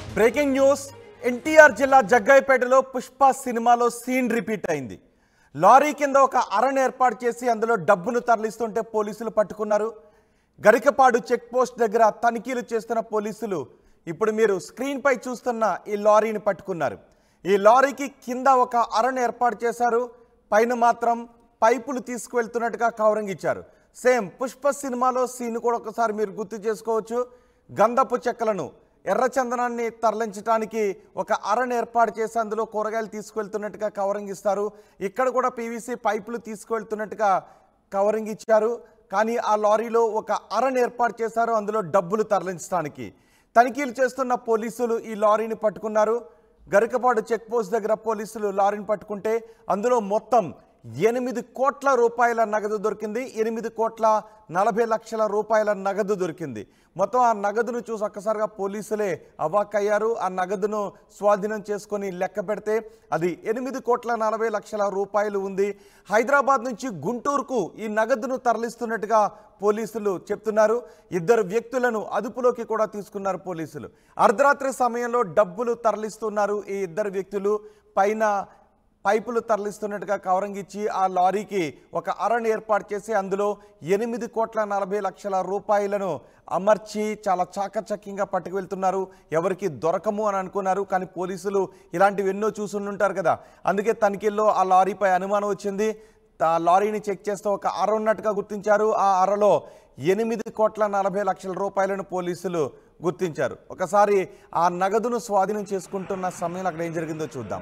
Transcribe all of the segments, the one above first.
breaking news NTR జిల్లా జగ్గైపేటలో పుష్ప సినిమాలో scene repeat అయింది లారీ కింద ఒక అరణ్ ఏర్పాటు చేసి అందులో డబ్బును తరలిస్తుంటే పోలీసులు పట్టుకున్నారు గరికపాడు చెక్ పోస్ట్ దగ్గర తనిఖీలు చేస్తున్న పోలీసులు ఇప్పుడు మీరు స్క్రీన్ పై చూస్తున్న ఈ లారీని పట్టుకున్నారు ఈ లారీకి కింద ఒక అరణ్ ఏర్పాటు చేశారు పైన మాత్రం పైపులు తీసుకువెళ్తున్నట్టుగా కవరింగ్ ఇచ్చారు సేమ్ పుష్ప సినిమాలో సీన్ కూడా ఒకసారి మీరు గుర్తు చేసుకోవచ్చు గంధపు చెక్కలను ఎర్ర చందనాన్ని తరలించడానికి ఒక అరణ్ ఏర్పాటు చేసి అందులో కూరగాయలు తీసుకువెళ్తున్నట్టుగా కవరింగ్ ఇస్తారు ఇక్కడ కూడా పీవీసీ పైపులు తీసుకువెళ్తున్నట్టుగా కవరింగ్ ఇచ్చారు కానీ ఆ లారీలో ఒక అరణ్ ఏర్పాటు చేశారు అందులో డబ్బులు తరలించడానికి తనిఖీలు చేస్తున్న పోలీసులు ఈ లారీని పట్టుకున్నారు గరికపాడు చెక్ పోస్ట్ దగ్గర పోలీసులు లారీని పట్టుకుంటే అందులో మొత్తం ఎనిమిది కోట్ల రూపాయల నగదు దొరికింది ఎనిమిది కోట్ల నలభై లక్షల రూపాయల నగదు దొరికింది మొత్తం ఆ నగదును చూసి ఒక్కసారిగా పోలీసులే అవాక్కయ్యారు ఆ నగదును స్వాధీనం చేసుకొని లెక్క పెడితే అది ఎనిమిది కోట్ల నలభై లక్షల రూపాయలు ఉంది హైదరాబాద్ నుంచి గుంటూరుకు ఈ నగదును తరలిస్తున్నట్టుగా పోలీసులు చెప్తున్నారు ఇద్దరు వ్యక్తులను అదుపులోకి కూడా తీసుకున్నారు పోలీసులు అర్ధరాత్రి సమయంలో డబ్బులు తరలిస్తున్నారు ఈ ఇద్దరు వ్యక్తులు పైన పైపులు తరలిస్తున్నట్టుగా కవరింగ్ ఇచ్చి ఆ లారీకి ఒక అరణ్ ఏర్పాటు చేసి అందులో ఎనిమిది కోట్ల నలభై లక్షల రూపాయలను అమర్చి చాలా చాకచక్యంగా పట్టుకు వెళ్తున్నారు ఎవరికి దొరకము అని అనుకున్నారు కానీ పోలీసులు ఇలాంటివి ఎన్నో చూసుంటారు కదా అందుకే తనిఖీల్లో ఆ లారీపై అనుమానం వచ్చింది ఆ లారీని చెక్ చేస్తే ఒక అర ఉన్నట్టుగా గుర్తించారు ఆ అరలో ఎనిమిది కోట్ల నలభై లక్షల రూపాయలను పోలీసులు గుర్తించారు ఒకసారి ఆ నగదును స్వాధీనం చేసుకుంటున్న సమయంలో అక్కడ ఏం జరిగిందో చూద్దాం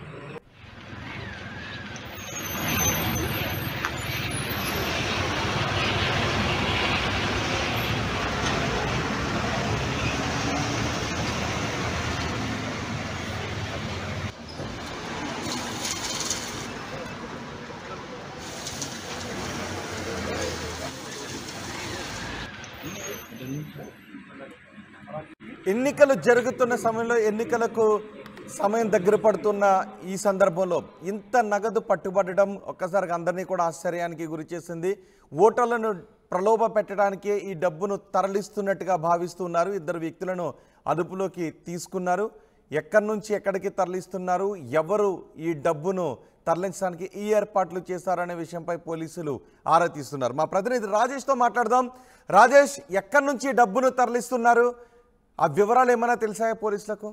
ఎన్నికలు జరుగుతున్న సమయంలో ఎన్నికలకు సమయం దగ్గర పడుతున్న ఈ సందర్భంలో ఇంత నగదు పట్టుబడడం ఒక్కసారిగా అందరినీ కూడా ఆశ్చర్యానికి గురి చేసింది ఓటర్లను ప్రలోభ పెట్టడానికి ఈ డబ్బును తరలిస్తున్నట్టుగా భావిస్తున్నారు ఇద్దరు వ్యక్తులను అదుపులోకి తీసుకున్నారు ఎక్కడి నుంచి ఎక్కడికి తరలిస్తున్నారు ఎవరు ఈ డబ్బును తరలించడానికి ఈ ఏర్పాట్లు చేశారనే విషయంపై పోలీసులు ఆరా తీస్తున్నారు మా ప్రతినిధి రాజేష్తో మాట్లాడదాం రాజేష్ ఎక్కడి నుంచి ఈ డబ్బును తరలిస్తున్నారు ఆ వివరాలు ఏమైనా తెలిసాయా పోలీసులకు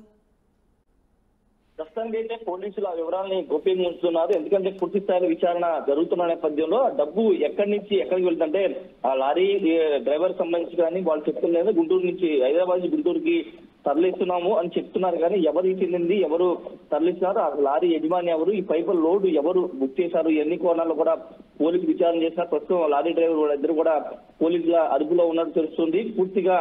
ప్రస్తుతానికి అయితే పోలీసులు ఆ వివరాలని గోప్యంగా ఉంచుతున్నారు ఎందుకంటే పూర్తి స్థాయిలో విచారణ జరుగుతున్న నేపథ్యంలో ఆ డబ్బు ఎక్కడి నుంచి ఎక్కడికి వెళ్తుంటే ఆ లారీ ఏ, డ్రైవర్ సంబంధించి కానీ వాళ్ళు చెప్తున్నారు గుంటూరు నుంచి హైదరాబాద్ నుంచి గుంటూరుకి తరలిస్తున్నాము అని చెప్తున్నారు కానీ ఎవరు చెందింది ఎవరు తరలిస్తున్నారు ఆ లారీ యజమాని ఎవరు ఈ పైపుల లోడ్ ఎవరు బుక్ చేశారు ఎన్ని కోణాల్లో కూడా పోలీసులు విచారణ చేస్తారు ప్రస్తుతం ఆ లారీ డ్రైవర్ కూడా ఇద్దరు కూడా పోలీసుల అదుపులో ఉన్నట్టు తెలుస్తుంది పూర్తిగా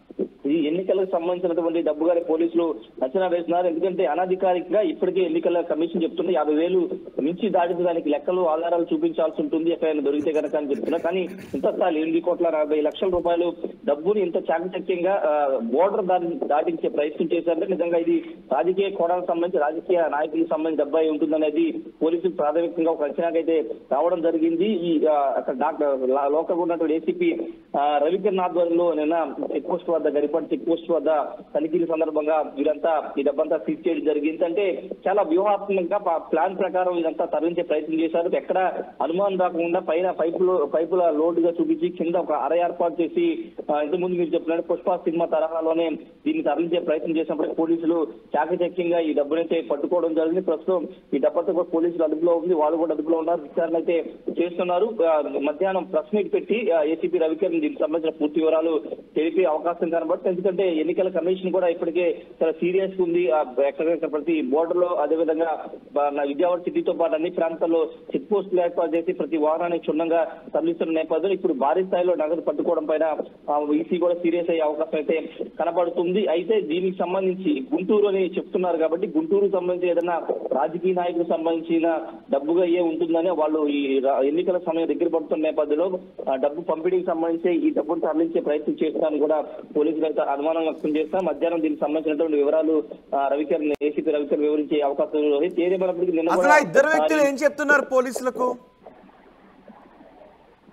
ఈ ఎన్నికలకు సంబంధించినటువంటి డబ్బు గారి పోలీసులు అంచనా వేస్తున్నారు ఎందుకంటే అనధికారికంగా ఇప్పటికే ఎన్నికల కమిషన్ చెప్తుంది యాభై వేలు మించి దాటితే దానికి లెక్కలు ఆధారాలు చూపించాల్సి ఉంటుంది ఎక్కడైనా దొరికితే కనుక అని చెప్తున్నారు కానీ ఇంత స్థాయి ఎనిమిది కోట్ల నలభై లక్షల రూపాయలు డబ్బుని ఇంత చాకచక్యంగా బోర్డర్ దాటి దాటించే ప్రయత్నం చేశారంటే నిజంగా ఇది రాజకీయ కోణాలకు సంబంధించి రాజకీయ నాయకులకు సంబంధించి డబ్బు అయి ఉంటుందనేది పోలీసులు ప్రాథమికంగా ఒక అంచనాకైతే రావడం జరిగింది ఈ ఆ, అక్కడ డాక్టర్ లోకల్ ఉన్నటువంటి ఏసీపీ రవికిరణ్ ఆధ్వర్యంలో నిన్న చెక్ పోస్ట్ వద్ద గరిపాటి చెక్ పోస్ట్ వద్ద తనిఖీల సందర్భంగా వీరంతా ఈ డబ్బంతా సీజ్ చేయడం జరిగింది అంటే చాలా వ్యూహాత్మకంగా ప- ప్లాన్ ప్రకారం ఇదంతా తరలించే ప్రయత్నం చేశారు ఎక్కడ అనుమానం రాకుండా పైన పైపులు పైపుల లోడ్ గా చూపించి కింద ఒక అర ఏర్పాటు చేసి ఆ, ఇంతకుముందు మీరు చెప్పినట్టు పుష్ప సినిమా తరహాలోనే దీన్ని తరలించే ప్రయత్నం చేసినప్పుడు పోలీసులు చాకచక్యంగా ఈ డబ్బునైతే పట్టుకోవడం జరిగింది ప్రస్తుతం ఈ డబ్బంతా కూడా పోలీసులు అదుపులో ఉంది వాళ్ళు కూడా అదుపులో ఉన్నారు విచారణ అయితే చేస్తున్నారు ఆ, మధ్యాహ్నం ప్రెస్ మీట్ పెట్టి ఏసీపీ రవికిరణ్ దీనికి సంబంధించిన పూర్తి వివరాలు తెలిపే అవకాశం కనబడుతుంది ఎందుకంటే ఎన్నికల కమిషన్ కూడా ఇప్పటికే చాలా సీరియస్ గా ఉంది ఆ, ఎక్కడెక్కడ ప్రతి బోర్డర్ లో అదేవిధంగా బ- నా విజయవాడ సిటీతో పాటు అన్ని ప్రాంతాల్లో చెక్ పోస్టులు ఏర్పాటు చేసి ప్రతి వాహనాన్ని క్షుణ్ణంగా తరలిస్తున్న నేపథ్యంలో ఇప్పుడు భారీ స్థాయిలో నగదు పట్టుకోవడం పైన ఈసీ కూడా సీరియస్ అయ్యే అవకాశం అయితే కనబడుతుంది అయితే దీనికి సంబంధించి గుంటూరు అని చెప్తున్నారు కాబట్టి గుంటూరు సంబంధించి ఏదైనా రాజకీయ నాయకులకు సంబంధించిన డబ్బుగా ఏ ఉంటుందని వాళ్ళు ఈ రా- ఎన్నికల సమయం దగ్గర పడుతున్న నేపథ్యంలో ఆ డబ్బు పంపిణీకి సంబంధించి ఈ డబ్బును తరలించే ప్రయత్నం చేస్తారని కూడా పోలీసులు అయితే అనుమానం వ్యక్తం చేస్తాం మధ్యాహ్నం దీనికి సంబంధించినటువంటి వివరాలు ఆ, రవికిరణ్ ఏసీపీ రవికిరణ్ వివరించే అవకాశం ఉంది ఏదేమైనప్పటికీ నిన్న అసలు కూడా ఆ ఇద్దరు ఆ, వ్యక్తులు ఏం చెప్తున్నారు పోలీసులకు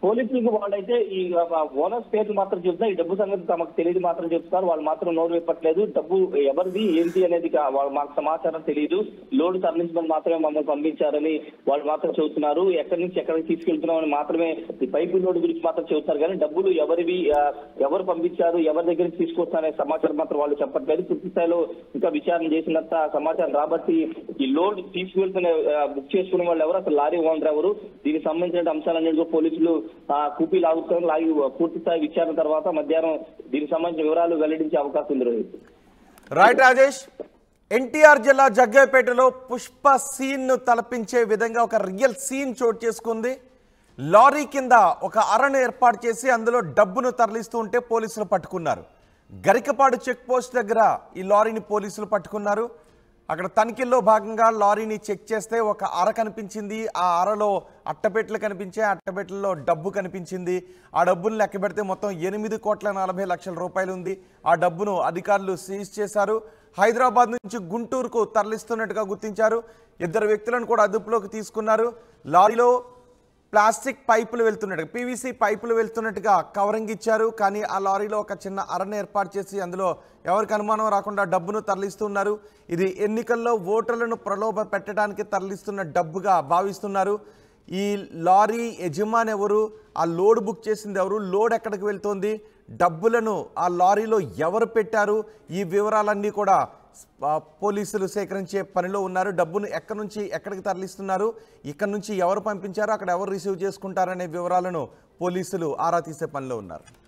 పోలీసులకు వాళ్ళైతే ఈ ఓనర్స్ పేర్లు మాత్రం చెప్తున్నారు ఈ డబ్బు సంగతి తమకు తెలియదు మాత్రం చెప్తున్నారు వాళ్ళు మాత్రం నోరు విప్పట్లేదు డబ్బు ఎవరిది ఏంటి అనేది కా- వాళ్ళ మాకు సమాచారం తెలియదు లోడ్ తరలించమని మాత్రమే మమ్మల్ని పంపించారని వాళ్ళు మాత్రం చెబుతున్నారు ఎక్కడి నుంచి ఎక్కడికి తీసుకెళ్తున్నామని మాత్రమే ఈ పైపు లోడ్ గురించి మాత్రం చెబుతున్నారు కానీ డబ్బులు ఎవరివి ఆ, ఎవరు పంపించారు ఎవరి దగ్గర నుంచి తీసుకొస్తారనే సమాచారం మాత్రం వాళ్ళు చెప్పట్లేదు పూర్తి స్థాయిలో ఇంకా విచారణ చేసినంత సమాచారం రాబట్టి ఈ లోడ్ తీసుకువెళ్తున్న ఆ, బుక్ చేసుకునే వాళ్ళు ఎవరు అసలు లారీ ఓనర్ ఎవరు దీనికి సంబంధించిన అంశాలన్నింటిలో పోలీసులు ఆ, కూపీ లాగుతారు లాగి పూర్తి స్థాయి విచారణ తర్వాత మధ్యాహ్నం దీనికి సంబంధించిన వివరాలు వెల్లడించే అవకాశం ఉంది రోహిత్ రైట్ రాజేష్ ఎన్టీఆర్ జిల్లా జగ్గైపేటలో పుష్ప సీన్ ను తలపించే విధంగా ఒక రియల్ సీన్ చోటు చేసుకుంది లారీ కింద ఒక అరణ్ ఏర్పాటు చేసి అందులో డబ్బును తరలిస్తూ ఉంటే పోలీసులు పట్టుకున్నారు గరికపాడు చెక్ పోస్ట్ దగ్గర ఈ లారీని పోలీసులు పట్టుకున్నారు అక్కడ తనిఖీల్లో భాగంగా లారీని చెక్ చేస్తే ఒక అర కనిపించింది ఆ అరలో అట్టపెట్టెలు కనిపించాయి అట్టపెట్టెల్లో డబ్బు కనిపించింది ఆ డబ్బును లెక్క పెడితే మొత్తం ఎనిమిది కోట్ల నలభై లక్షల రూపాయలు ఉంది ఆ డబ్బును అధికారులు సీజ్ చేశారు హైదరాబాద్ నుంచి గుంటూరుకు తరలిస్తున్నట్టుగా గుర్తించారు ఇద్దరు వ్యక్తులను కూడా అదుపులోకి తీసుకున్నారు లారీలో ప్లాస్టిక్ పైపులు వెళ్తున్నట్టుగా పీవీసీ పైపులు వెళ్తున్నట్టుగా కవరింగ్ ఇచ్చారు కానీ ఆ లారీలో ఒక చిన్న అరణ్ ఏర్పాటు చేసి అందులో ఎవరికి అనుమానం రాకుండా డబ్బును తరలిస్తున్నారు ఇది ఎన్నికల్లో ఓటర్లను ప్రలోభ పెట్టడానికి తరలిస్తున్న డబ్బుగా భావిస్తున్నారు ఈ లారీ యజమాని ఎవరు ఆ లోడ్ బుక్ చేసింది ఎవరు లోడ్ ఎక్కడికి వెళ్తోంది డబ్బులను ఆ లారీలో ఎవరు పెట్టారు ఈ వివరాలన్నీ కూడా ఆ, పోలీసులు సేకరించే పనిలో ఉన్నారు డబ్బును ఎక్కడి నుంచి ఎక్కడికి తరలిస్తున్నారు ఇక్కడ నుంచి ఎవరు పంపించారు అక్కడ ఎవరు రిసీవ్ చేసుకుంటారనే వివరాలను పోలీసులు ఆరా తీసే పనిలో ఉన్నారు